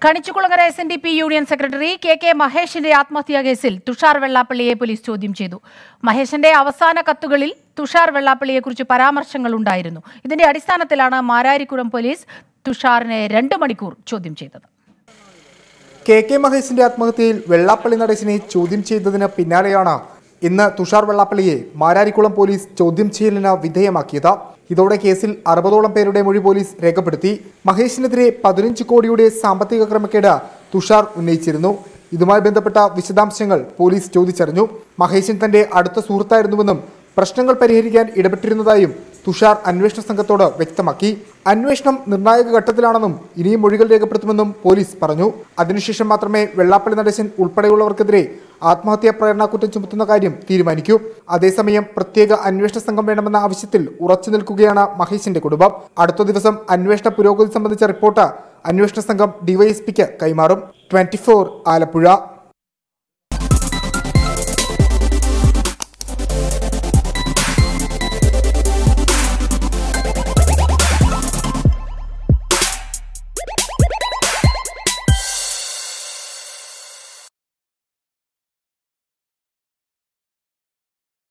കണിച്ചുകുളങ്ങര S N D P union secretary K K മഹേഷിന്റെ ആത്മഹത്യാ കേസിൽ തുഷാർ വെള്ളാപ്പള്ളിയെ പോലീസ് ചോദ്യം ചെയ്തു മഹേഷിന്റെ അവസാന കത്തുകളിൽ തുഷാർ വെള്ളാപ്പള്ളിയെക്കുറിച്ച് പരാമർശങ്ങൾ ഉണ്ടായിരുന്നു ഇതിന്റെ അടിസ്ഥാനത്തിലാണ് മാരാരിക്കുളം പോലീസ് തുഷാറിനെ രണ്ട് മണിക്കൂർ ചോദ്യം ചെയ്തത് കെ കെ മഹേഷിന്റെ ആത്മഹത്യയിൽ വെള്ളാപ്പള്ളി നടേശനെ ചോദ്യം ചെയ്തതിന് പിന്നാലെയാണ് ഇന്ന് തുഷാർ വെള്ളാപ്പള്ളിയെ മാരാരിക്കുളം പോലീസ് ചോദ്യം ചെയ്യലിന് വിധേയമാക്കിയത് ഇതോടെ കേസിൽ അറുപതോളം പേരുടെ മൊഴി പോലീസ് രേഖപ്പെടുത്തി മഹേഷിനെതിരെ പതിനഞ്ച് കോടിയുടെ സാമ്പത്തിക ക്രമക്കേട് തുഷാർ ഉന്നയിച്ചിരുന്നു ഇതുമായി ബന്ധപ്പെട്ട വിശദാംശങ്ങൾ പോലീസ് ചോദിച്ചറിഞ്ഞു മഹേശൻ തന്റെ അടുത്ത സുഹൃത്തായിരുന്നുവെന്നും പ്രശ്നങ്ങൾ പരിഹരിക്കാൻ ഇടപെട്ടിരുന്നതായും തുഷാർ അന്വേഷണ സംഘത്തോട് വ്യക്തമാക്കി അന്വേഷണം നിർണായക ഘട്ടത്തിലാണെന്നും ഇനിയും മൊഴികൾ രേഖപ്പെടുത്തുമെന്നും പോലീസ് പറഞ്ഞു അതിനുശേഷം മാത്രമേ വെള്ളാപ്പള്ളി നടേശൻ ഉൾപ്പെടെയുള്ളവർക്കെതിരെ ആത്മഹത്യാ പ്രേരണാക്കുറ്റം ചുമത്തുന്ന കാര്യം തീരുമാനിക്കൂ അതേസമയം പ്രത്യേക അന്വേഷണ സംഘം വേണമെന്ന ആവശ്യത്തിൽ ഉറച്ചു നിൽക്കുകയാണ് മഹേഷിന്റെ കുടുംബം അടുത്ത ദിവസം അന്വേഷണ പുരോഗതി സംബന്ധിച്ച റിപ്പോർട്ട് അന്വേഷണ സംഘം ഡിവൈഎസ്പിക്ക് കൈമാറും ട്വന്റി ആലപ്പുഴ